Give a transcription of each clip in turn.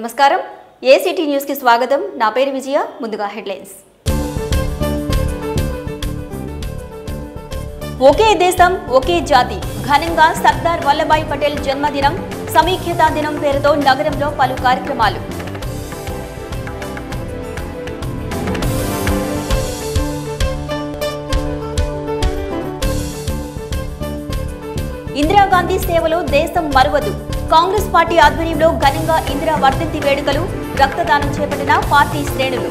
నమస్కారం ACT news కి స్వాగతం నా పేరు విజయ ముందుగా హెడ్లైన్స్ ఒకే దేశం ఒకే జాతి ఘనంగా సర్దార్ వల్లభాయ్ పటేల్ జన్మదినం సమీక్షతా దినం పేరుతో నగరంలో పలు కార్యక్రమాలు ఇందిరాగాంధీ సేవలో దేశం మరువదు కాంగ్రెస్ పార్టీ ఆధ్వర్యంలో ఘనంగా ఇందిరా వర్ధంతి వేడుకలు రక్తదానం చేపట్టిన పార్టీ శ్రేణులు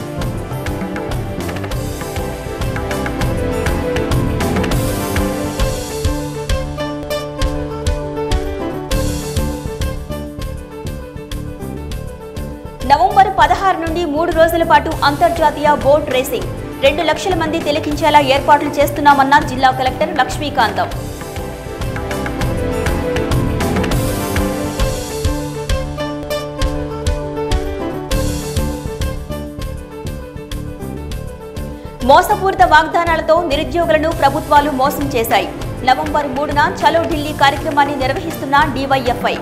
నవంబర్ పదహారు నుండి మూడు రోజుల పాటు అంతర్జాతీయ బోట్ రేసింగ్ రెండు లక్షల మంది తిలకించేలా ఏర్పాట్లు చేస్తున్నామన్న జిల్లా కలెక్టర్ లక్ష్మీకాంతం మోసపూరిత వాగ్దానాలతో నిరుద్యోగులను ప్రభుత్వాలు మోసం చేశాయి నవంబర్ మూడున చలో ఢిల్లీ కార్యక్రమాన్ని నిర్వహిస్తున్న డివైఎఫ్ఐ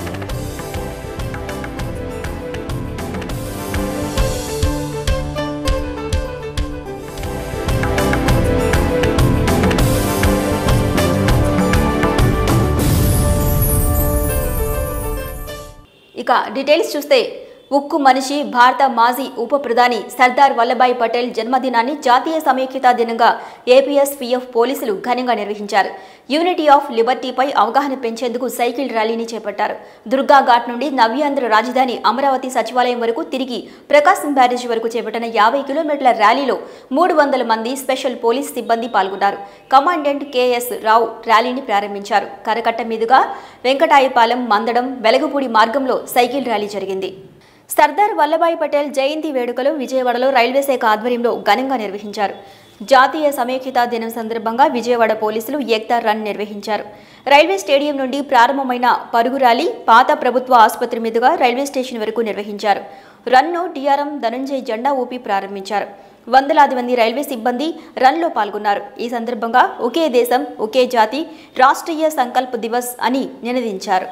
ఇక డీటెయిల్స్ చూస్తే ఉక్కు మనిషి భారత మాజీ ఉప ప్రధాని సర్దార్ వల్లభాయ్ పటేల్ జన్మదినాన్ని జాతీయ సమైక్యతా దినంగా ఏపీఎస్పీఎఫ్ పోలీసులు ఘనంగా నిర్వహించారు యూనిటీ ఆఫ్ లిబర్టీపై అవగాహన పెంచేందుకు సైకిల్ ర్యాలీని చేపట్టారు దుర్గా ఘాట్ నుండి నవ్యాంధ్ర రాజధాని అమరావతి సచివాలయం వరకు తిరిగి ప్రకాశం బ్యారేజ్ వరకు చేపట్టిన యాభై కిలోమీటర్ల ర్యాలీలో మూడు వందల మంది స్పెషల్ పోలీస్ సిబ్బంది పాల్గొన్నారు కమాండెంట్ కెఎస్ రావు ర్యాలీని ప్రారంభించారు కరకట్ట మీదుగా వెంకటాయపాలెం మందడం వెలగపూడి మార్గంలో సైకిల్ ర్యాలీ జరిగింది సర్దార్ వల్లభాయ్ పటేల్ జయంతి వేడుకలు విజయవాడలో రైల్వే శాఖ ఆధ్వర్యంలో ఘనంగా నిర్వహించారు జాతీయ సమైక్యతా దినం సందర్భంగా విజయవాడ పోలీసులు ఏక్తా రన్ నిర్వహించారు రైల్వే స్టేడియం నుండి ప్రారంభమైన పరుగు ర్యాలీ పాత ప్రభుత్వ ఆసుపత్రి మీదుగా రైల్వే స్టేషన్ వరకు నిర్వహించారు రన్ను డిఆర్ఎం ధనంజయ్ జెండా ఊపి ప్రారంభించారు వందలాది మంది రైల్వే సిబ్బంది రన్లో పాల్గొన్నారు ఈ సందర్భంగా ఒకే దేశం ఒకే జాతి రాష్ట్రీయ సంకల్ప్ దివస్ అని నినదించారు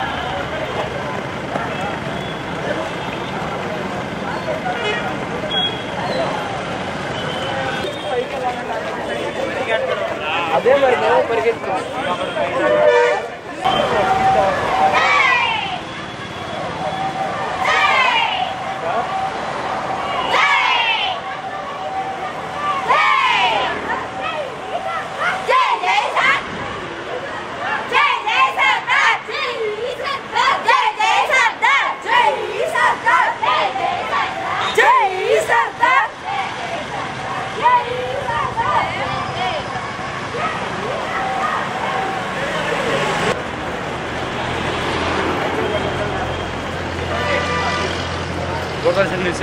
అదే మరి మేము పరిగెత్తున్నాం జై జై సత్ జై జై సత్ జై సత్ జై జై సత్ జై సత్ జై జై సత్ జై సత్ జై దూరదర్శన్ న్యూస్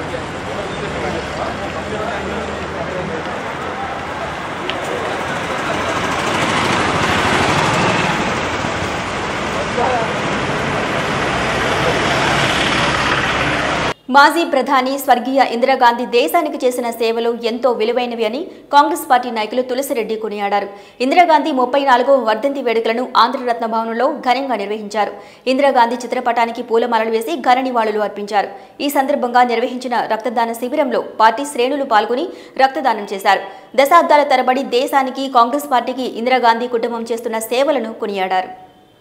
మాజీ ప్రధాని స్వర్గీయ ఇందిరాగాంధీ దేశానికి చేసిన సేవలు ఎంతో విలువైనవి అని కాంగ్రెస్ పార్టీ నాయకులు తులసిరెడ్డి కొనియాడారు ఇందిరాగాంధీ ముప్పై నాలుగవ వర్ధంతి వేడుకలను ఆంధ్రరత్న భవనంలో ఘనంగా నిర్వహించారు ఇందిరాగాంధీ చిత్రపటానికి పూలమాలలు వేసి ఘన నివాళులు అర్పించారు ఈ సందర్భంగా నిర్వహించిన రక్తదాన శిబిరంలో పార్టీ శ్రేణులు పాల్గొని రక్తదానం చేశారు దశాబ్దాల తరబడి దేశానికి కాంగ్రెస్ పార్టీకి ఇందిరాగాంధీ కుటుంబం చేస్తున్న సేవలను కొనియాడారు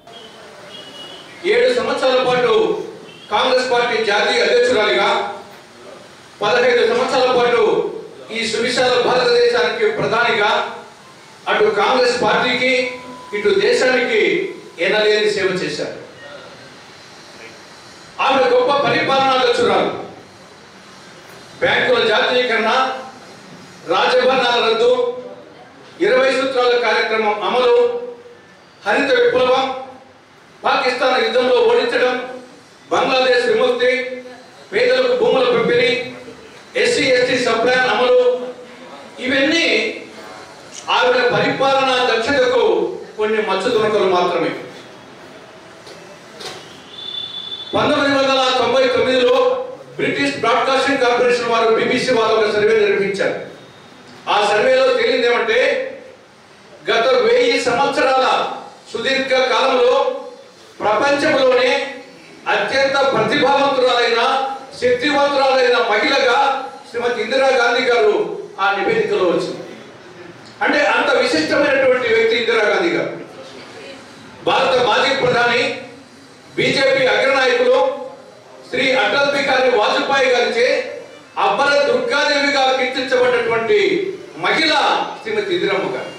ఏడు సంవత్సరాల పాటు కాంగ్రెస్ పార్టీ జాతీయ అధ్యక్షురాలిగా పదహైదు సంవత్సరాల పాటు ఈ సువిశాల భారతదేశానికి ప్రధానిగా అటు కాంగ్రెస్ పార్టీకి ఇటు దేశానికి ఎనలేని సేవ చేశారు ఆమె గొప్ప పరిపాలనా అధ్యక్షురాలు బ్యాంకుల జాతీయకరణ రాజభరణాల రద్దు ఇరవై సూత్రాల కార్యక్రమం అమలు హరిత విప్లవం పాకిస్తాన్ యుద్ధంలో ఓడించడం బంగ్లాదేశ్ విముక్తి పేదలకు భూముల పంపిణీ ఎస్సీ ఎస్టీ సప్లాన్ అమలు ఇవన్నీ ఆవిడ పరిపాలనా దక్షతకు కొన్ని మచ్చతునకలు మాత్రమే పంతొమ్మిది వందల తొంభై తొమ్మిదిలో బ్రిటిష్ బ్రాడ్కాస్టింగ్ కార్పొరేషన్ వారు బీబీసీ వారు ఒక సర్వే నిర్వహించారు ఆ సర్వేలో తేలింది ఏమంటే గత వెయ్యి సంవత్సరాల సుదీర్ఘ కాలంలో ప్రపంచంలోనే అత్యంత ప్రతిభావంతురాలైన శక్తివంతురాలైన మహిళగా శ్రీమతి ఇందిరాగాంధీ గారు ఆ నివేదికలో వచ్చింది అంటే అంత విశిష్టమైనటువంటి వ్యక్తి ఇందిరాగాంధీ గారు భారత మాజీ ప్రధాని బీజేపీ అగ్రనాయకులు శ్రీ అటల్ బిహారీ వాజ్పేయి గారిచే అబ్బర దుర్గాదేవిగా కీర్తించబడినటువంటి మహిళ శ్రీమతి ఇందిరమ్మ గారు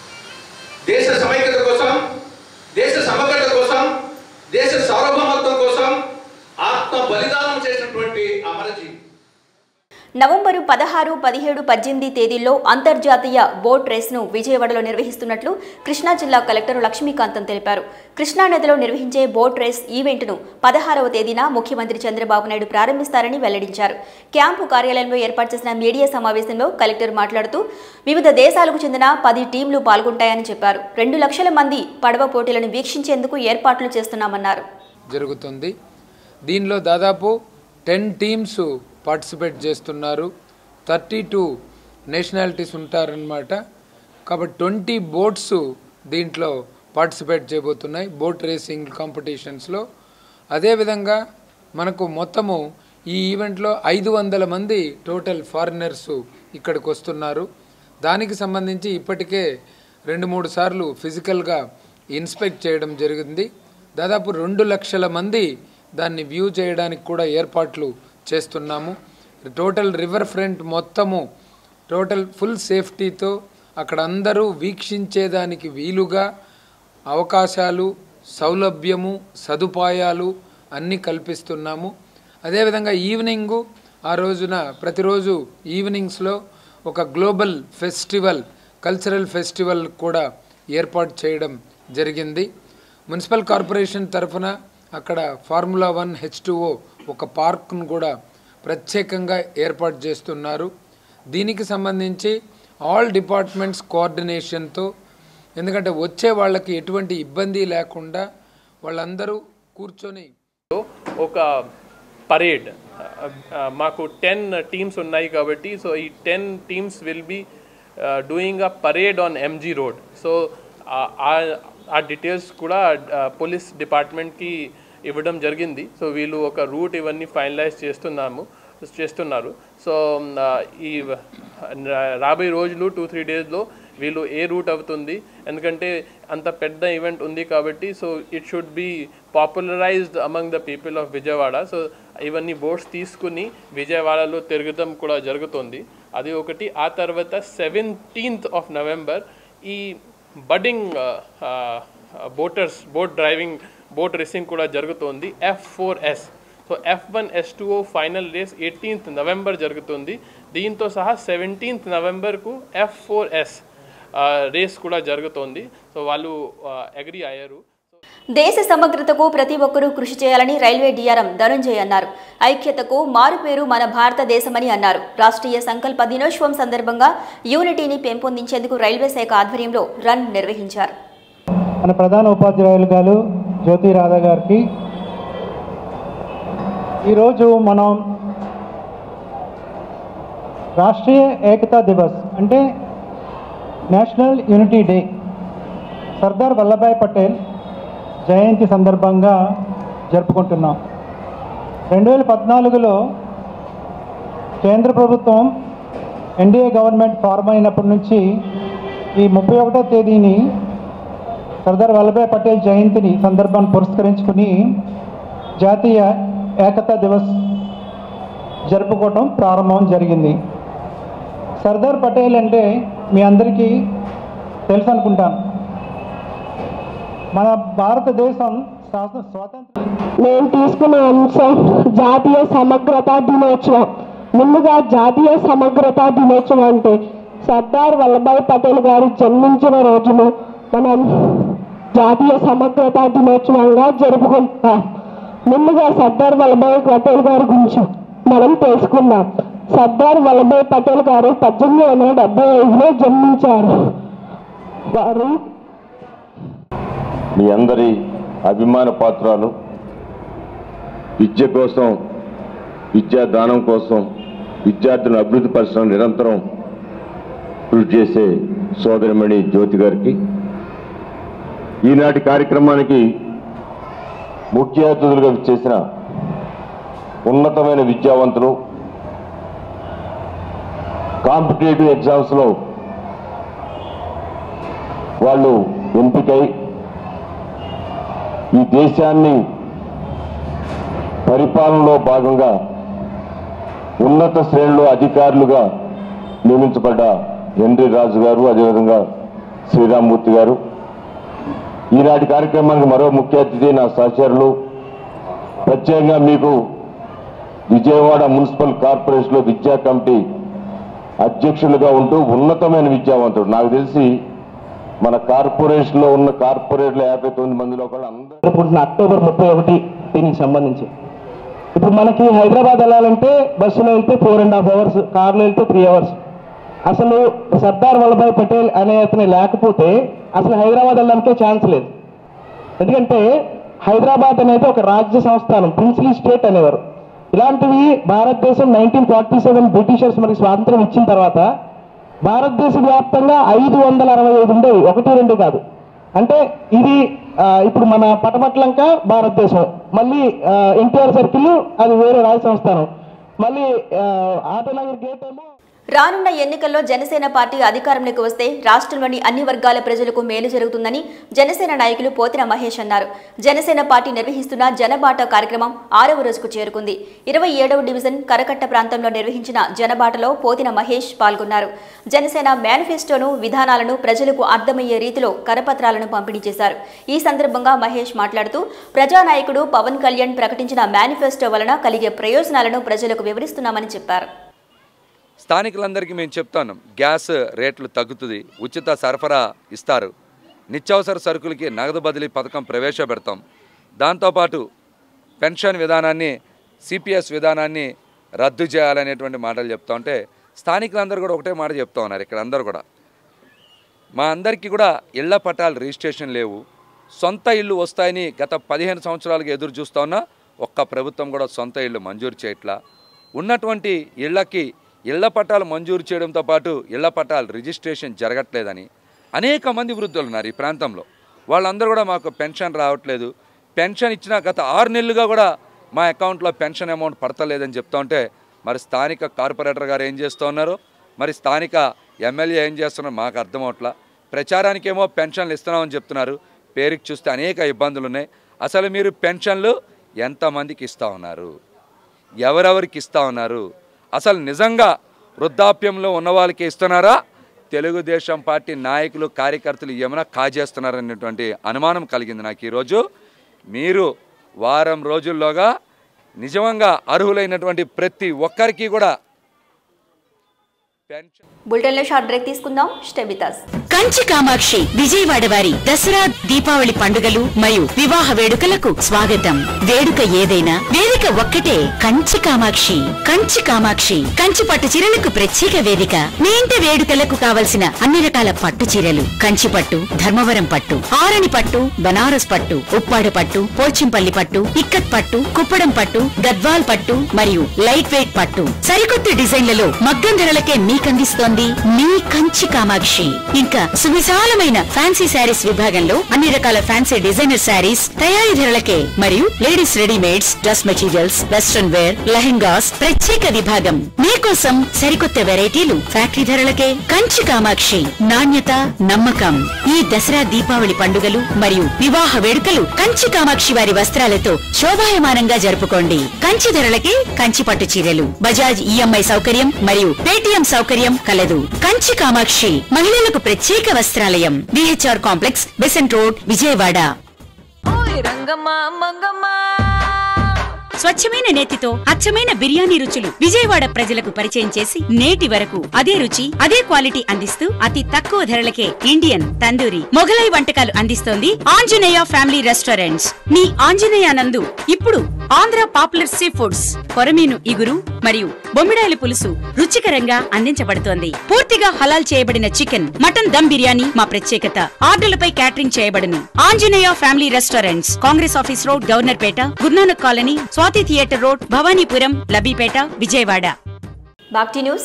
దేశ సమైక్యత కోసం దేశ సమగ్రత కోసం దేశ సార్వభౌమత్వం కోసం ఆత్మ బలిదానం చేసినటువంటి అమరజీవి నవంబరు పదహారు పదిహేడు పద్దెనిమిది తేదీల్లో అంతర్జాతీయ బోట్ రేస్ను విజయవాడలో నిర్వహిస్తున్నట్లు కృష్ణా జిల్లా కలెక్టర్ లక్ష్మీకాంతం తెలిపారు కృష్ణా నదిలో నిర్వహించే బోట్ రేస్ ఈవెంట్ను పదహారవ తేదీన ముఖ్యమంత్రి చంద్రబాబు నాయుడు ప్రారంభిస్తారని వెల్లడించారు క్యాంపు కార్యాలయంలో ఏర్పాటు చేసిన మీడియా సమావేశంలో కలెక్టర్ మాట్లాడుతూ వివిధ దేశాలకు చెందిన పది టీంలు పాల్గొంటాయని చెప్పారు రెండు లక్షల మంది పడవ పోటీలను వీక్షించేందుకు ఏర్పాట్లు చేస్తున్నామన్నారు జరుగుతుంది దీనిలో దాదాపు టెన్ టీమ్స్ పార్టిసిపేట్ చేస్తున్నారు థర్టీ టూ నేషనాలిటీస్ ఉంటారనమాట కాబట్టి ట్వంటీ బోట్స్ దీంట్లో పార్టిసిపేట్ చేయబోతున్నాయి బోట్ రేసింగ్ కాంపిటీషన్స్లో అదేవిధంగా మనకు మొత్తము ఈ ఈవెంట్లో ఐదు వందల మంది టోటల్ ఫారినర్స్ ఇక్కడికి వస్తున్నారు దానికి సంబంధించి ఇప్పటికే రెండు మూడు సార్లు ఫిజికల్గా ఇన్స్పెక్ట్ చేయడం జరిగింది దాదాపు రెండు లక్షల మంది దాన్ని వ్యూ చేయడానికి కూడా ఏర్పాట్లు చేస్తున్నాము టోటల్ రివర్ ఫ్రంట్ మొత్తము టోటల్ ఫుల్ సేఫ్టీతో అక్కడ అందరూ వీక్షించేదానికి వీలుగా అవకాశాలు సౌలభ్యము సదుపాయాలు అన్నీ కల్పిస్తున్నాము అదేవిధంగా ఈవినింగు ఆ రోజున ప్రతిరోజు ఈవినింగ్స్లో ఒక గ్లోబల్ ఫెస్టివల్ కల్చరల్ ఫెస్టివల్ కూడా ఏర్పాటు చేయడం జరిగింది మున్సిపల్ కార్పొరేషన్ తరఫున అక్కడ ఫార్ములా వన్ హెచ్ ఒక పార్క్ను కూడా ప్రత్యేకంగా ఏర్పాటు చేస్తున్నారు దీనికి సంబంధించి ఆల్ డిపార్ట్మెంట్స్ కోఆర్డినేషన్తో ఎందుకంటే వచ్చే వాళ్ళకి ఎటువంటి ఇబ్బంది లేకుండా వాళ్ళందరూ కూర్చొని ఒక పరేడ్ మాకు టెన్ టీమ్స్ ఉన్నాయి కాబట్టి సో ఈ ten teams will be doing a parade on MG road so ఆ డీటెయిల్స్ కూడా పోలీస్ డిపార్ట్మెంట్కి ఇవ్వడం జరిగింది సో వీళ్ళు ఒక రూట్ ఇవన్నీ ఫైనలైజ్ చేస్తున్నాము చేస్తున్నారు సో ఈ రాబోయే రోజులు టూ త్రీ డేస్లో వీళ్ళు ఏ రూట్ అవుతుంది ఎందుకంటే అంత పెద్ద ఈవెంట్ ఉంది కాబట్టి so it should be popularised among the people of Vijayawada so ఇవన్నీ బోట్స్ తీసుకుని విజయవాడలో తిరగడం కూడా జరుగుతుంది అది ఒకటి ఆ తర్వాత సెవెంటీన్త్ ఆఫ్ నవంబర్ ఈ budding boaters boat driving boat racing కూడా జరుగుతుంది F four S so F one S two O final race eighteenth November జరుగుతుంది దీంతో సహా సెవెంటీన్త్ నవంబర్కు ఎఫ్ ఫోర్ ఎస్ రేస్ కూడా జరుగుతోంది సో వాళ్ళు అగ్రి అయ్యారు దేశ సమగ్రతకు ప్రతి ఒక్కరూ కృషి చేయాలని రైల్వే డీఆర్ఎం ధనుంజయ్ అన్నారు ఐక్యతకు మారుపేరు మన భారతదేశమని అన్నారు రాష్ట్రీయ సంకల్ప దినోత్సవం సందర్భంగా యూనిటీని పెంపొందించేందుకు రైల్వే శాఖ ఆధ్వర్యంలో రన్ నిర్వహించారు మన ప్రధాన ఉపాధ్యాయులు గారు జ్యోతి రాధా గారికి ఈరోజు మనం రాష్ట్రీయ ఏకతా దివస్ అంటే national unity day Sardar Vallabhbhai Patel జయంతి సందర్భంగా జరుపుకుంటున్నాం రెండు వేల పద్నాలుగులో కేంద్ర ప్రభుత్వం ఎన్డీఏ గవర్నమెంట్ ఫార్మ్ అయినప్పటి నుంచి ఈ ముప్పై ఒకటో తేదీని సర్దార్ వల్లభాయ్ పటేల్ జయంతిని సందర్భాన్ని పురస్కరించుకుని జాతీయ ఏకతా దివస్ జరుపుకోవటం ప్రారంభం జరిగింది సర్దార్ పటేల్ అంటే మీ అందరికీ తెలుసు అనుకుంటాను మన భారతదేశం స్వాత- స్వాతంత్ర నేను తీసుకున్న అంశం జాతీయ సమగ్రత దినోత్సవం ముందుగా జాతీయ సమగ్రత దినోత్సవం అంటే సర్దార్ వల్లభాయ్ పటేల్ గారు జన్మించిన రోజును మనం జాతీయ సమగ్రత దినోత్సవంగా జరుపుకుంటాం ముందుగా సర్దార్ వల్లభాయ్ పటేల్ గారి గురించి మనం తెలుసుకుందాం సర్దార్ వల్లభాయ్ పటేల్ గారు పద్దెనిమిది వందల డెబ్బై ఐదులో జన్మించారు వారు మీ అందరి అభిమాన పాత్రాలు విద్య కోసం విద్యా దానం కోసం విద్యార్థులను అభివృద్ధి పరచడం నిరంతరం కృషి చేసే సోదరిమణి జ్యోతి గారికి ఈనాటి కార్యక్రమానికి ముఖ్య అతిథులుగా చేసిన ఉన్నతమైన విద్యావంతులు కాంపిటేటివ్ ఎగ్జామ్స్లో వాళ్ళు ఎంపికై ఈ దేశాన్ని పరిపాలనలో భాగంగా ఉన్నత శ్రేణిలో అధికారులుగా నియమించబడ్డ ఎన్రి రాజు గారు అదేవిధంగా శ్రీరామ్మూర్తి గారు ఈనాటి కార్యక్రమానికి మరో ముఖ్య అతిథి నా సహచరులు ప్రత్యేకంగా మీకు విజయవాడ మున్సిపల్ కార్పొరేషన్లో విద్యా కమిటీ అధ్యక్షులుగా ఉంటూ ఉన్నతమైన విద్యావంతుడు నాకు తెలిసి మన కార్పొరేషన్లో ఉన్న కార్పొరేట్లు యాభై తొమ్మిది మందిలో కూడా అందరూ జరుపుకుంటున్న అక్టోబర్ ముప్పై ఒకటి దీనికి సంబంధించి ఇప్పుడు మనకి హైదరాబాద్ వెళ్ళాలంటే బస్సులో వెళ్తే ఫోర్ అండ్ హాఫ్ అవర్స్ కార్లో వెళ్తే త్రీ అవర్స్ అసలు సర్దార్ వల్లభాయ్ పటేల్ అనే అతను లేకపోతే అసలు హైదరాబాద్ వెళ్ళడానికే ఛాన్స్ లేదు ఎందుకంటే హైదరాబాద్ అనేది ఒక రాజ్య సంస్థానం ప్రిన్సిలీ స్టేట్ అనేవారు ఇలాంటివి భారతదేశం నైన్టీన్ ఫార్టీ సెవెన్ బ్రిటిషర్స్ మనకి స్వాతంత్రం ఇచ్చిన తర్వాత భారతదేశ వ్యాప్తంగా ఐదు వందల అరవై ఐదు ఉండేవి ఒకటి రెండు కాదు అంటే ఇది ఆ, ఇప్పుడు మన పటపట్లంక భారతదేశం మళ్ళీ ఎన్టీఆర్ సర్కిల్ అది వేరే రాజ్య సంస్థానం మళ్ళీ ఆ, ఆటోనగర్ గేట్ ఏమో రానున్న ఎన్నికల్లో జనసేన పార్టీ అధికారంలోకి వస్తే రాష్ట్రంలోని అన్ని వర్గాల ప్రజలకు మేలు జరుగుతుందని జనసేన నాయకులు పోతిన మహేష్ అన్నారు జనసేన పార్టీ నిర్వహిస్తున్న జనబాట కార్యక్రమం ఆరవ రోజుకు చేరుకుంది ఇరవై ఏడవ డివిజన్ కరకట్ట ప్రాంతంలో నిర్వహించిన జనబాటలో పోతిన మహేష్ పాల్గొన్నారు జనసేన మేనిఫెస్టోను విధానాలను ప్రజలకు అర్థమయ్యే రీతిలో కరపత్రాలను పంపిణీ చేశారు ఈ సందర్భంగా మహేష్ మాట్లాడుతూ ప్రజానాయకుడు పవన్ కళ్యాణ్ ప్రకటించిన మేనిఫెస్టో వలన కలిగే ప్రయోజనాలను ప్రజలకు వివరిస్తున్నామని చెప్పారు స్థానికులందరికీ మేము చెప్తాను గ్యాస్ రేట్లు తగ్గుతుంది ఉచిత సరఫరా ఇస్తారు నిత్యావసర సరుకులకి నగదు బదిలీ పథకం ప్రవేశపెడతాం దాంతోపాటు పెన్షన్ విధానాన్ని సిపిఎస్ విధానాన్ని రద్దు చేయాలనేటువంటి మాటలు చెప్తా ఉంటే స్థానికులందరూ కూడా ఒకటే మాట చెప్తా ఉన్నారు ఇక్కడ అందరూ కూడా మా అందరికీ కూడా ఇళ్ల పట్టాలు రిజిస్ట్రేషన్ లేవు సొంత ఇల్లు వస్తాయని గత పదిహేను సంవత్సరాలుగా ఎదురు చూస్తా ఉన్నా ఒక్క ప్రభుత్వం కూడా సొంత ఇల్లు మంజూరు చేయట్లా ఉన్నటువంటి ఇళ్లకి ఇళ్ల పట్టాలు మంజూరు చేయడంతో పాటు ఇళ్ల పట్టాలు రిజిస్ట్రేషన్ జరగట్లేదని అనేక మంది వృద్ధులు ఉన్నారు ఈ ప్రాంతంలో వాళ్ళందరూ కూడా మాకు పెన్షన్ రావట్లేదు పెన్షన్ ఇచ్చిన గత ఆరు నెలలుగా కూడా మా అకౌంట్లో పెన్షన్ అమౌంట్ పడతలేదని చెప్తా ఉంటే మరి స్థానిక కార్పొరేటర్ గారు ఏం చేస్తూ ఉన్నారు మరి స్థానిక ఎమ్మెల్యే ఏం చేస్తున్నారు మాకు అర్థం అవట్లా ప్రచారానికేమో పెన్షన్లు ఇస్తున్నామని చెప్తున్నారు పేరుకి చూస్తే అనేక ఇబ్బందులు ఉన్నాయి అసలు మీరు పెన్షన్లు ఎంతమందికి ఇస్తూ ఉన్నారు ఎవరెవరికి ఇస్తూ ఉన్నారు అసలు నిజంగా వృద్ధాప్యంలో ఉన్న వాళ్ళకి ఇస్తున్నారా తెలుగుదేశం పార్టీ నాయకులు కార్యకర్తలు ఏమైనా కాజేస్తున్నారనేటువంటి అనుమానం కలిగింది నాకు ఈరోజు మీరు వారం రోజుల్లోగా నిజంగా అర్హులైనటువంటి ప్రతి ఒక్కరికి కూడా పెన్షన్ బులెటిన్లో షార్ట్ బ్రేక్ తీసుకుందాం stay with us. Kanchi Kamakshi Vijayawada వారి దసరా దీపావళి పండుగలు మరియు వివాహ వేడుకలకు స్వాగతం వేడుక ఏదైనా వేదిక ఒక్కటే కంచి కామాక్షి కంచి కామాక్షి కంచి పట్టు చీరలకు ప్రత్యేక వేదిక మీ ఇంటి వేడుకలకు కావలసిన అన్ని రకాల పట్టు చీరలు కంచి పట్టు ధర్మవరం పట్టు ఆరణి పట్టు బనారస్ పట్టు ఉప్పాడ పట్టు పోచంపల్లి పట్టు ఇక్కత్ పట్టు కుప్పడం పట్టు గద్వాల్ పట్టు మరియు లైట్ వెయిట్ పట్టు సరికొత్త డిజైన్లలో మగ్గం ధరలకే మీకందిస్తోంది మీ కంచి కామాక్షి ఇంకా సువిశాలమైన ఫ్యాన్సీ శారీస్ విభాగంలో అన్ని రకాల ఫ్యాన్సీ డిజైనర్ శారీస్ తయారీ ధరలకే మరియు ladies readymades dress materials western wear lehengas ప్రత్యేక విభాగం మీకోసం సరికొత్త వెరైటీలు ఫ్యాక్టరీ ధరలకే కంచి కామాక్షి నాణ్యత నమ్మకం ఈ దసరా దీపావళి పండుగలు మరియు వివాహ వేడుకలు కంచి కామాక్షి వారి వస్త్రాలతో శోభాయమానంగా జరుపుకోండి కంచి ధరలకే కంచి పట్టు చీరలు బజాజ్ ఈఎంఐ సౌకర్యం మరియు పేటిఎం సౌకర్యం కలదు కంచి కామాక్షి మహిళలకు ప్రత్యేక వస్త్రాలయం VHR complex Besant road Vijayawada స్వచ్ఛమైన నేతితో అచ్చమైన బిర్యానీ రుచులు విజయవాడ ప్రజలకు పరిచయం చేసి నేటి వరకు అదే రుచి అదే క్వాలిటీ అందిస్తూ అతి తక్కువ ధరలకే ఇండియన్ తందూరి మొఘలై వంటకాలు అందిస్తోంది ఆంజనేయ ఫ్యామిలీ రెస్టారెంట్స్ మీ ఆంజనేయ నందు ఇప్పుడు ఆంధ్ర పాపులర్ సీ ఫుడ్స్ కొరమీను ఇగురు మరియు బొమ్మిడాయల పులుసు రుచికరంగా అందించబడుతోంది పూర్తిగా హలాల్ చేయబడిన చికెన్ మటన్ దమ్ బిర్యానీ మా ప్రత్యేకత ఆర్డర్లపై క్యాటరింగ్ చేయబడును Anjaneya family restaurants Congress office road Governorpet Gurunanak colony Swathi theatre road Bhavanipuram Labbipet Vijayawada బాక్టీ న్యూస్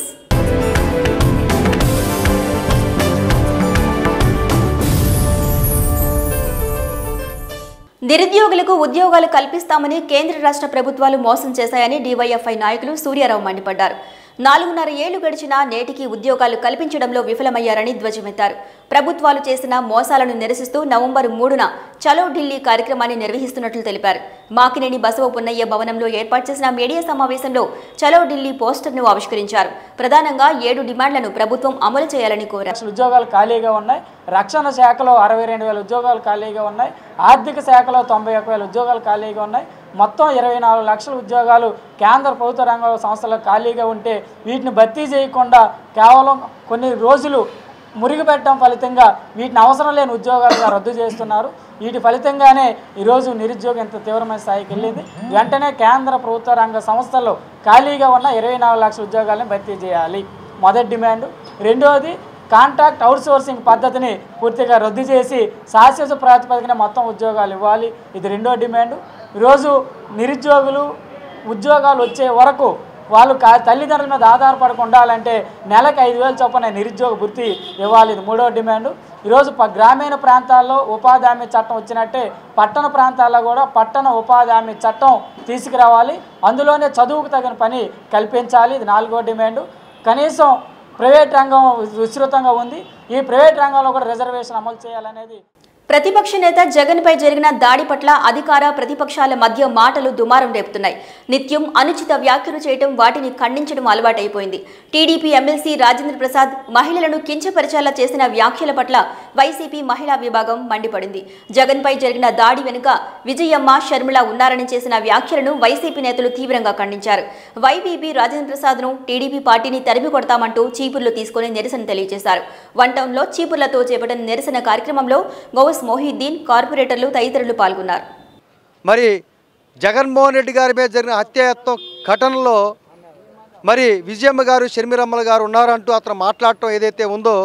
నిరుద్యోగులకు ఉద్యోగాలు కల్పిస్తామని కేంద్ర రాష్ట్ర ప్రభుత్వాలు మోసం చేశాయని డీవైఎఫ్ఐ నాయకులు సూర్యారావు మండిపడ్డారు నాలుగున్నర ఏళ్లు గడిచినా నేటికి ఉద్యోగాలు కల్పించడంలో విఫలమయ్యారని ధ్వజమెత్తారు ప్రభుత్వాలు చేసిన మోసాలను నిరసిస్తూ నవంబర్ మూడున చలో ఢిల్లీ కార్యక్రమాన్ని నిర్వహిస్తున్నట్లు తెలిపారు మాకినేని బసవ పున్నయ్య భవనంలో ఏర్పాటు చేసిన మీడియా సమావేశంలో చలో ఢిల్లీ పోస్టర్ను ఆవిష్కరించారు ప్రధానంగా ఏడు డిమాండ్లను ప్రభుత్వం అమలు చేయాలని కోరారు లక్షల ఉద్యోగాలు ఖాళీగా ఉన్నాయి రక్షణ శాఖలో అరవై రెండు వేల ఉద్యోగాలు ఖాళీగా ఉన్నాయి ఆర్థిక శాఖలో తొంభై ఒక వేల ఉద్యోగాలు ఖాళీగా ఉన్నాయి మొత్తం ఇరవై నాలుగు లక్షల ఉద్యోగాలు కేంద్ర ప్రభుత్వ రంగ సంస్థలు ఖాళీగా ఉంటే వీటిని భర్తీ చేయకుండా కేవలం కొన్ని రోజులు మురిగిపెట్టడం ఫలితంగా వీటిని అవసరం లేని ఉద్యోగాలుగా రద్దు చేస్తున్నారు వీటి ఫలితంగానే ఈరోజు నిరుద్యోగం ఇంత తీవ్రమైన స్థాయికి వెళ్ళింది వెంటనే కేంద్ర ప్రభుత్వ రంగ సంస్థల్లో ఖాళీగా ఉన్న ఇరవై నాలుగు లక్షల ఉద్యోగాలను భర్తీ చేయాలి మొదటి డిమాండ్ రెండవది కాంట్రాక్ట్ అవుట్సోర్సింగ్ పద్ధతిని పూర్తిగా రద్దు చేసి శాశ్వత ప్రాతిపదికన మొత్తం ఉద్యోగాలు ఇవ్వాలి ఇది రెండో డిమాండ్ ఈరోజు నిరుద్యోగులు ఉద్యోగాలు వచ్చే వరకు వాళ్ళు కా తల్లిదండ్రుల మీద ఆధారపడకుండా ఉండాలంటే నెలకు ఐదు వేలు చొప్పున నిరుద్యోగ వృత్తి ఇవ్వాలి ఇది మూడో డిమాండ్ ఈరోజు ప గ్రామీణ ప్రాంతాల్లో ఉపాధి హామీ చట్టం వచ్చినట్టే పట్టణ ప్రాంతాల్లో కూడా పట్టణ ఉపాధి హామీ చట్టం తీసుకురావాలి అందులోనే చదువుకు తగిన పని కల్పించాలి ఇది నాలుగో డిమాండ్ కనీసం ప్రైవేట్ రంగం విస్తృతంగా ఉంది ఈ ప్రైవేట్ రంగంలో కూడా రిజర్వేషన్ అమలు చేయాలనేది ప్రతిపక్ష నేత జగన్పై జరిగిన దాడి పట్ల అధికార ప్రతిపక్షాల మధ్య మాటలు దుమారం రేపుతున్నాయి నిత్యం అనుచిత వ్యాఖ్యలు చేయడం వాటిని ఖండించడం అలవాటైపోయింది టీడీపీ ఎమ్మెల్సీ రాజేంద్ర ప్రసాద్ మహిళలను కించపరిచేలా చేసిన వ్యాఖ్యల పట్ల వైసీపీ మహిళా విభాగం మండిపడింది జగన్పై జరిగిన దాడి వెనుక విజయమ్మ షర్మిల ఉన్నారని చేసిన వ్యాఖ్యలను వైసీపీ నేతలు తీవ్రంగా ఖండించారు వైబీపీ రాజేంద్ర ప్రసాద్ను టీడీపీ పార్టీని తరిమి కొడతామంటూ చీపుర్లు తీసుకుని నిరసన తెలియజేశారు వన్ టౌన్లో చీపుర్లతో చేపట్టిన నిరసన కార్యక్రమంలో గౌస్ మొహిద్దీన్ కార్పొరేటర్లు తదితరులు పాల్గొన్నారు మరి జగన్మోహన్ రెడ్డి గారి మీద జరిగిన హత్యాయత్నం ఘటనలో మరి విజయమ్మ గారు షర్మిరమ్మల గారు ఉన్నారంటూ అతను మాట్లాడటం ఏదైతే ఉందో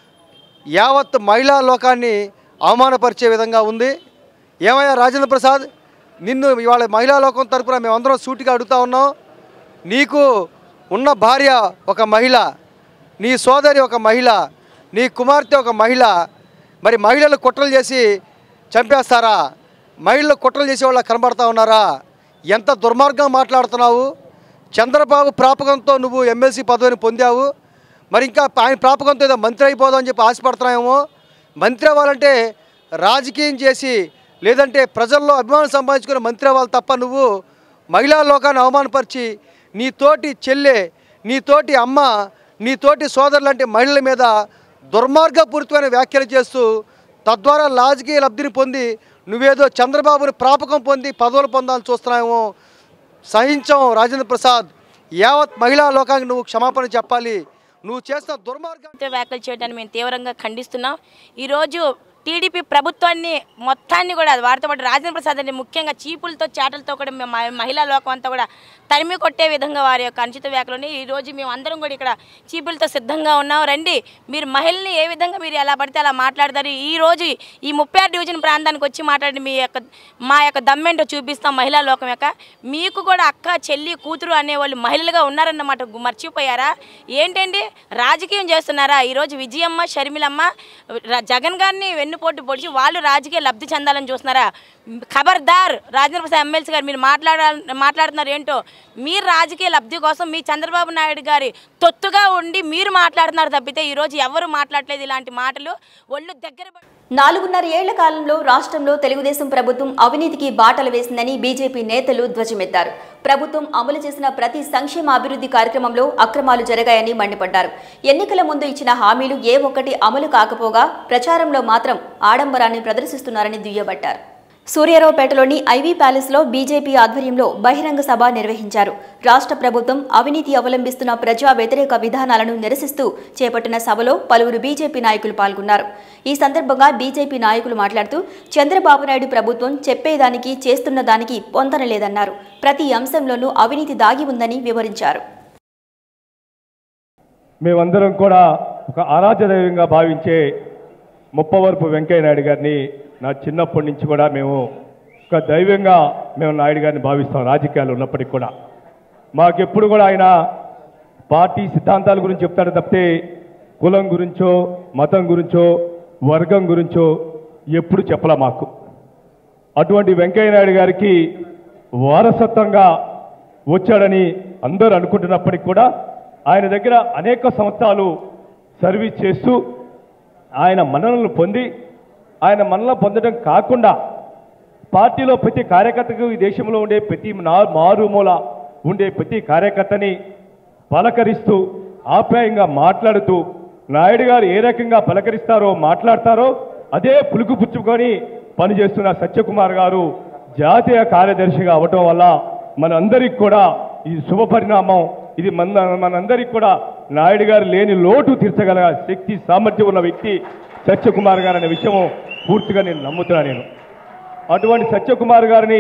యావత్ మహిళా లోకాన్ని అవమానపరిచే విధంగా ఉంది ఏమయ్యా రాజేంద్ర ప్రసాద్ నిన్ను ఇవాళ మహిళా లోకం తరపున మేమందరం సూటిగా అడుగుతా ఉన్నాం నీకు ఉన్న భార్య ఒక మహిళ నీ సోదరి ఒక మహిళ నీ కుమార్తె ఒక మహిళ మరి మహిళలు కుట్రలు చేసి చంపేస్తారా మహిళలు కుట్రలు చేసే వాళ్ళ కనబడతా ఉన్నారా ఎంత దుర్మార్గం మాట్లాడుతున్నావు చంద్రబాబు ప్రాపకంతో నువ్వు ఎమ్మెల్సీ పదవిని పొందావు మరి ఇంకా ఆయన ప్రాపకంతో ఏదో మంత్రి అయిపోదామని చెప్పి ఆశపడుతున్నాయేమో మంత్రి అవ్వాలంటే రాజకీయం చేసి లేదంటే ప్రజల్లో అభిమానం సంపాదించుకునే మంత్రి అవ్వాలి తప్ప నువ్వు మహిళా లోకాన్ని అవమానపరిచి నీ తోటి చెల్లె నీ తోటి అమ్మ నీ తోటి సోదరులు అంటే మహిళల మీద దుర్మార్గపూరితమైన వ్యాఖ్యలు చేస్తూ తద్వారా రాజకీయ లబ్ధిని పొంది నువ్వేదో చంద్రబాబుని ప్రాపకం పొంది పదవులు పొందాలని చూస్తున్నావేమో సహించం రాజేంద్ర ప్రసాద్ యావత్ మహిళా లోకానికి నువ్వు క్షమాపణ చెప్పాలి నువ్వు చేసిన దుర్మార్గం వ్యాఖ్యలు చేయడాన్ని మేము తీవ్రంగా ఖండిస్తున్నాం ఈరోజు టీడీపీ ప్రభుత్వాన్ని మొత్తాన్ని కూడా వారితో పాటు రాజేంద్ర ప్రసాద్ అని ముఖ్యంగా చీపులతో చాటలతో కూడా మేము మ- మహిళా లోకం అంతా కూడా తరిమి కొట్టే విధంగా వారి యొక్క అనుచిత వ్యాఖ్యలని ఈ రోజు మేము అందరం కూడా ఇక్కడ చీపులతో సిద్ధంగా ఉన్నాం రండి మీరు మహిళని ఏ విధంగా మీరు ఎలా పడితే అలా మాట్లాడతారు ఈ రోజు ఈ ముప్పై ఆరు డివిజన్ ప్రాంతానికి వచ్చి మాట్లాడి మీ యొక్క మా యొక్క దమ్మేంటో చూపిస్తాం మహిళా లోకం యొక్క మీకు కూడా అక్క చెల్లి కూతురు అనేవాళ్ళు మహిళలుగా ఉన్నారన్నమాట గు- మర్చిపోయారా ఏంటండి రాజకీయం చేస్తున్నారా ఈరోజు విజయమ్మ షర్మిలమ్మ ర- జగన్ గారిని వెన్నుపోటు పొడిచి వాళ్ళు రాజకీయ లబ్ధి చెందాలని చూస్తున్నారా ఖబర్దార్ రాజేంద్ర ప్రసాద్ ఎమ్మెల్సీ గారు మీరు మాట్లాడ మాట్లాడుతున్నారు ఏంటో మీరు రాజకీయ లబ్ధి కోసం మీ చంద్రబాబు నాయుడు గారి తొత్తుగా ఉండి మీరు మాట్లాడుతున్నారు తప్పితే ఈరోజు ఎవరు మాట్లాడలేదు ఇలాంటి మాటలు ఒళ్ళు దగ్గర పడి- నాలుగున్నర ఏళ్ల కాలంలో రాష్ట్రంలో తెలుగుదేశం ప్రభుత్వం అవినీతికి బాటలు వేసిందని బీజేపీ నేతలు ధ్వజమెత్తారు ప్రభుత్వం అమలు చేసిన ప్రతి సంక్షేమ అభివృద్ధి కార్యక్రమంలో అక్రమాలు జరిగాయని మండిపడ్డారు ఎన్నికల ముందు ఇచ్చిన హామీలు ఏ ఒక్కటి అమలు కాకపోగా ప్రచారంలో మాత్రం ఆడంబరాన్ని ప్రదర్శిస్తున్నారని దుయ్యబట్టారు సూర్యారావుపేటలోని ఐవీ ప్యాలెస్లో బీజేపీ ఆధ్వర్యంలో బహిరంగ సభ నిర్వహించారు రాష్ట్ర ప్రభుత్వం అవినీతి అవలంబిస్తున్న ప్రజా వ్యతిరేక విధానాలను నిరసిస్తూ చేపట్టిన సభలో పలువురు బీజేపీ నాయకులు పాల్గొన్నారు ఈ సందర్భంగా బీజేపీ నాయకులు మాట్లాడుతూ చంద్రబాబు నాయుడు ప్రభుత్వం చెప్పేదానికి చేస్తున్న దానికి పొంతన లేదన్నారు ప్రతి అంశంలోనూ అవినీతి దాగి ఉందని వివరించారు మేమందరం కూడా ఒక ఆరాధ్య దైవంగా భావించే ముప్పవరపు వెంకయ్య నాయుడు గారిని నా చిన్నప్పటి నుంచి కూడా మేము ఒక దైవంగా మేము నాయుడు గారిని భావిస్తాం రాజకీయాలు ఉన్నప్పటికీ కూడా మాకెప్పుడు కూడా ఆయన పార్టీ సిద్ధాంతాల గురించి చెప్తాడు తప్పితే కులం గురించో మతం గురించో వర్గం గురించో ఎప్పుడు చెప్పలే మాకు అటువంటి వెంకయ్యనాయుడు గారికి వారసత్వంగా వచ్చాడని అందరూ అనుకుంటున్నప్పటికీ కూడా ఆయన దగ్గర అనేక సంవత్సరాలు సర్వీస్ చేస్తూ ఆయన మన్ననలు పొంది ఆయన మన్ననలు పొందడం కాకుండా పార్టీలో ప్రతి కార్యకర్తకు ఈ దేశంలో ఉండే ప్రతి నా- మారుమూల ఉండే ప్రతి కార్యకర్తని పలకరిస్తూ ఆప్యాయంగా మాట్లాడుతూ నాయుడు గారు ఏ రకంగా పలకరిస్తారో మాట్లాడతారో అదే పులుకు పుచ్చుకొని పనిచేస్తున్న సత్యకుమార్ గారు జాతీయ కార్యదర్శిగా అవటం వల్ల మనందరికి కూడా ఇది శుభ పరిణామం ఇది మన మనందరికి కూడా నాయుడు గారు లేని లోటు తీర్చగల శక్తి సామర్థ్యం ఉన్న వ్యక్తి సత్యకుమార్ గారు అనే విషయం పూర్తిగా నేను నమ్ముతున్నా నేను అటువంటి సత్యకుమార్ గారిని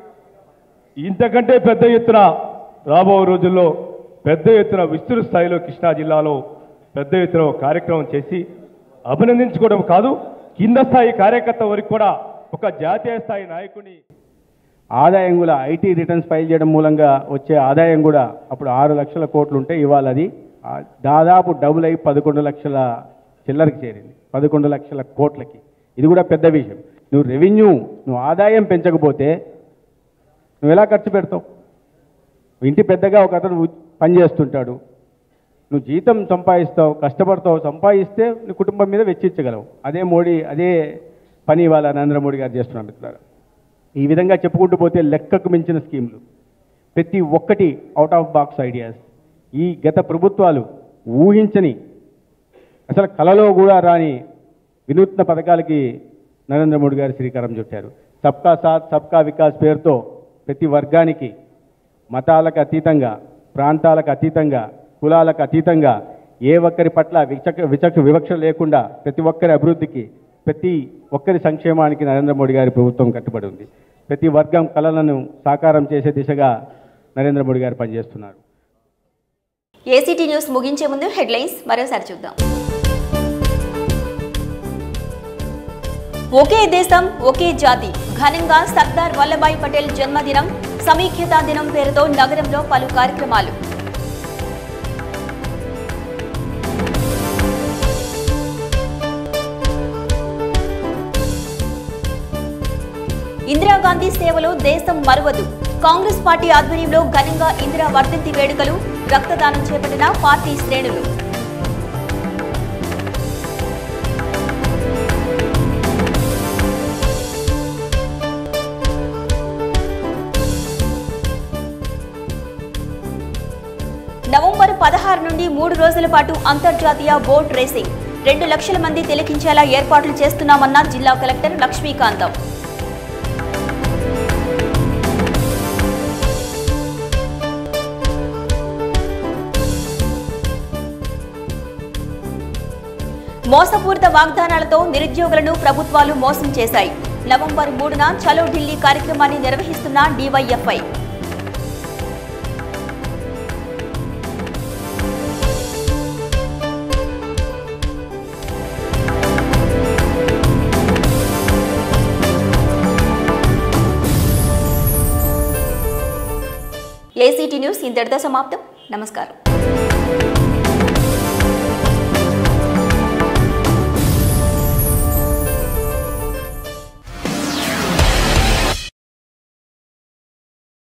ఇంతకంటే పెద్ద ఎత్తున రాబో రోజుల్లో పెద్ద ఎత్తున విస్తృత స్థాయిలో కృష్ణా జిల్లాలో పెద్ద ఎత్తున ఒక కార్యక్రమం చేసి అభినందించుకోవడం కాదు కింద స్థాయి కార్యకర్త వరకు కూడా ఒక జాతీయ స్థాయి నాయకుని ఆదాయం కూడా ఐటీ రిటర్న్స్ ఫైల్ చేయడం మూలంగా వచ్చే ఆదాయం కూడా అప్పుడు ఆరు లక్షల కోట్లు ఉంటే ఇవాళ అది ఆ, దాదాపు డబుల్ అయి పదకొండు లక్షల చిల్లరకి చేరింది పదకొండు లక్షల కోట్లకి ఇది కూడా పెద్ద విషయం నువ్వు రెవెన్యూ నువ్వు ఆదాయం పెంచకపోతే నువ్వు ఎలా ఖర్చు పెడతావు ఇంటి పెద్దగా ఒక అతను ఉ- పని చేస్తుంటాడు నువ్వు జీతం సంపాదిస్తావు కష్టపడతావు సంపాదిస్తే నీ కుటుంబం మీద వెచ్చించగలవు అదే మోడీ అదే పని ఇవాళ నరేంద్ర మోడీ గారు చేస్తున్నారు మిత్రులారా ఈ విధంగా చెప్పుకుంటూ పోతే లెక్కకు మించిన స్కీమ్లు ప్రతి ఒక్కటి అవుట్ ఆఫ్ బాక్స్ ఐడియాస్ ఈ గత ప్రభుత్వాలు ఊహించని అసలు కలలో కూడా రాని వినూత్న పథకాలకి నరేంద్ర మోడీ గారు శ్రీకారం చుట్టారు సబ్కా సాత్ సబ్కా వికాస్ పేరుతో ప్రతి వర్గానికి మతాలకు అతీతంగా ప్రాంతాలకు అతీతంగా కులాలకు అతీతంగా ఏ ఒక్కరి పట్ల విచక్ష విచక్ష వివక్ష లేకుండా ప్రతి ఒక్కరి అభివృద్ధికి ప్రతి ఒక్కరి సంక్షేమానికి నరేంద్ర మోడీ గారి ప్రభుత్వం కట్టుబడి ఉంది ప్రతి వర్గం కళలను సాకారం చేసే దిశగా నరేంద్ర మోడీ గారు పనిచేస్తున్నారు ఏసీటీ న్యూస్ ముగించే ముందు హెడ్లైన్స్ మరోసారి చూద్దాం ఒకే దేశం ఒకే జాతి ఘనంగా సర్దార్ వల్లభాయ్ పటేల్ జన్మదినం సమీక్షతా దినం పేరుతో నగరంలో పలు కార్యక్రమాలు ఇందిరాగాంధీ సేవలో దేశం మరువదు కాంగ్రెస్ పార్టీ ఆధ్వర్యంలో ఘనంగా ఇందిరా వర్ధంతి వేడుకలు రక్తదానం చేపట్టిన పార్టీ శ్రేణులు నవంబర్ పదహారు నుండి మూడు రోజుల పాటు అంతర్జాతీయ బోట్ రేసింగ్ రెండు లక్షల మంది తిలకించేలా ఏర్పాట్లు చేస్తున్నామన్న జిల్లా కలెక్టర్ లక్ష్మీకాంతం మోసపూరిత వాగ్దానాలతో నిరుద్యోగులను ప్రభుత్వాలు మోసం చేశాయి నవంబర్ మూడున చలో ఢిల్లీ కార్యక్రమాన్ని నిర్వహిస్తున్న డివైఎఫ్ఐ ఏసీటీ న్యూస్ ఇంతటితో సమాప్తం నమస్కారం